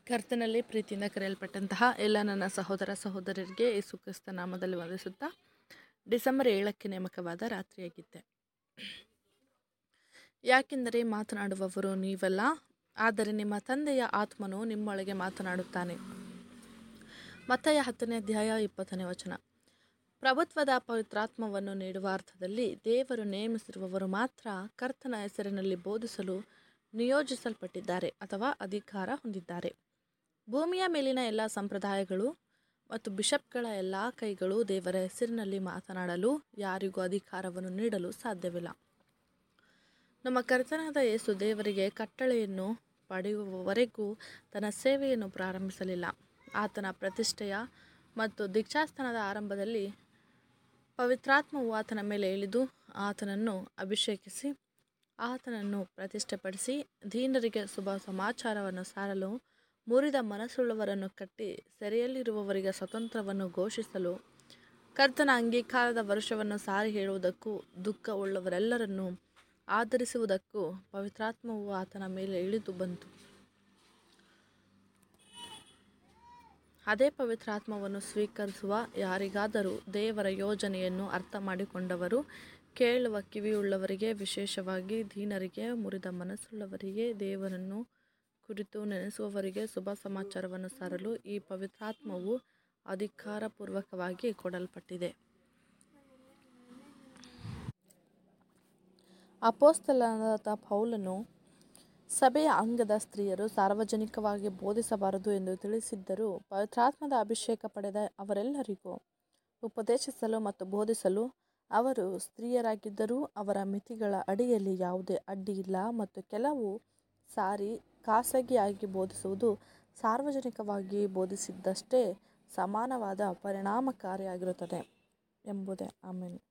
ಕರ್ತನಲ್ಲಿ ಪ್ರೀತಿಯಿಂದ ಕರೆಯಲ್ಪಟ್ಟಂತಹ ಎಲ್ಲ ನನ್ನ ಸಹೋದರ ಸಹೋದರರಿಗೆ ಯೇಸು ಕ್ರಿಸ್ತ ನಾಮದಲ್ಲಿ ವಂದಿಸುತ್ತಾ ಡಿಸೆಂಬರ್ ಏಳಕ್ಕೆ ನೇಮಕವಾದ ರಾತ್ರಿಯಾಗಿದ್ದೆ ಯಾಕೆಂದರೆ ಮಾತನಾಡುವವರು ನೀವಲ್ಲ ಆದರೆ ನಿಮ್ಮ ತಂದೆಯ ಆತ್ಮನು ನಿಮ್ಮೊಳಗೆ ಮಾತನಾಡುತ್ತಾನೆ ಮತ್ತಯ ಹತ್ತನೇ ಅಧ್ಯಾಯ ಇಪ್ಪತ್ತನೇ ವಚನ ಪ್ರಭುತ್ವದ ಪವಿತ್ರಾತ್ಮವನ್ನು ನೀಡುವ ಅರ್ಥದಲ್ಲಿ ದೇವರು ನೇಮಿಸಿರುವವರು ಮಾತ್ರ ಕರ್ತನ ಹೆಸರಿನಲ್ಲಿ ಬೋಧಿಸಲು ನಿಯೋಜಿಸಲ್ಪಟ್ಟಿದ್ದಾರೆ ಅಥವಾ ಅಧಿಕಾರ ಹೊಂದಿದ್ದಾರೆ ಭೂಮಿಯ ಮೇಲಿನ ಎಲ್ಲ ಸಂಪ್ರದಾಯಗಳು ಮತ್ತು ಬಿಷಪ್ಗಳ ಎಲ್ಲ ಕೈಗಳು ದೇವರ ಹೆಸರಿನಲ್ಲಿ ಮಾತನಾಡಲು ಯಾರಿಗೂ ಅಧಿಕಾರವನ್ನು ನೀಡಲು ಸಾಧ್ಯವಿಲ್ಲ ನಮ್ಮ ಕರ್ತನಾದ ಯೇಸು ದೇವರಿಗೆ ಕಟ್ಟಳೆಯನ್ನು ಪಡೆಯುವವರೆಗೂ ತನ್ನ ಸೇವೆಯನ್ನು ಪ್ರಾರಂಭಿಸಲಿಲ್ಲ ಆತನ ಪ್ರತಿಷ್ಠೆಯ ಮತ್ತು ದೀಕ್ಷಾಸ್ಥಾನದ ಆರಂಭದಲ್ಲಿ ಪವಿತ್ರಾತ್ಮವು ಆತನ ಮೇಲೆ ಇಳಿದು ಆತನನ್ನು ಅಭಿಷೇಕಿಸಿ ಆತನನ್ನು ಪ್ರತಿಷ್ಠೆಪಡಿಸಿ ದೀನರಿಗೆ ಶುಭ ಸಮಾಚಾರವನ್ನು ಸಾರಲು ಮುರಿದ ಮನಸ್ಸುಳ್ಳವರನ್ನು ಕಟ್ಟಿ ಸೆರೆಯಲ್ಲಿರುವವರಿಗೆ ಸ್ವತಂತ್ರವನ್ನು ಘೋಷಿಸಲು ಕರ್ತನ ಅಂಗೀಕಾರದ ವರ್ಷವನ್ನು ಸಾರಿ ಹೇಳುವುದಕ್ಕೂ ದುಃಖವುಳ್ಳವರೆಲ್ಲರನ್ನು ಆಧರಿಸುವುದಕ್ಕೂ ಪವಿತ್ರಾತ್ಮವು ಆತನ ಮೇಲೆ ಇಳಿದು ಬಂತು ಅದೇ ಪವಿತ್ರಾತ್ಮವನ್ನು ಸ್ವೀಕರಿಸುವ ಯಾರಿಗಾದರೂ ದೇವರ ಯೋಜನೆಯನ್ನು ಅರ್ಥ ಮಾಡಿಕೊಂಡವರು ಕೇಳುವ ಕಿವಿಯುಳ್ಳವರಿಗೆ ವಿಶೇಷವಾಗಿ ದೀನರಿಗೆ ಮುರಿದ ಮನಸ್ಸುಳ್ಳವರಿಗೆ ದೇವರನ್ನು ಕುರಿತು ನೆನೆಸುವವರಿಗೆ ಶುಭ ಸಮಾಚಾರವನ್ನು ಸಾರಲು ಈ ಪವಿತ್ರಾತ್ಮವು ಅಧಿಕಾರಪೂರ್ವಕವಾಗಿ ಕೊಡಲ್ಪಟ್ಟಿದೆ ಅಪೋಸ್ತಲನಾದ ಪೌಲನು ಸಭೆಯ ಅಂಗದ ಸ್ತ್ರೀಯರು ಸಾರ್ವಜನಿಕವಾಗಿ ಬೋಧಿಸಬಾರದು ಎಂದು ತಿಳಿಸಿದ್ದರೂ ಪವಿತ್ರಾತ್ಮದ ಅಭಿಷೇಕ ಪಡೆದ ಅವರೆಲ್ಲರಿಗೂ ಉಪದೇಶಿಸಲು ಮತ್ತು ಬೋಧಿಸಲು ಅವರು ಸ್ತ್ರೀಯರಾಗಿದ್ದರೂ ಅವರ ಮಿತಿಗಳ ಅಡಿಯಲ್ಲಿ ಯಾವುದೇ ಅಡ್ಡಿ ಇಲ್ಲ ಮತ್ತು ಕೆಲವು ಸಾರಿ ಖಾಸಗಿಯಾಗಿ ಬೋಧಿಸುವುದು ಸಾರ್ವಜನಿಕವಾಗಿ ಬೋಧಿಸಿದ್ದಷ್ಟೇ ಸಮಾನವಾದ ಪರಿಣಾಮಕಾರಿಯಾಗಿರುತ್ತದೆ ಎಂಬುದೇ ಆಮೇಲೆ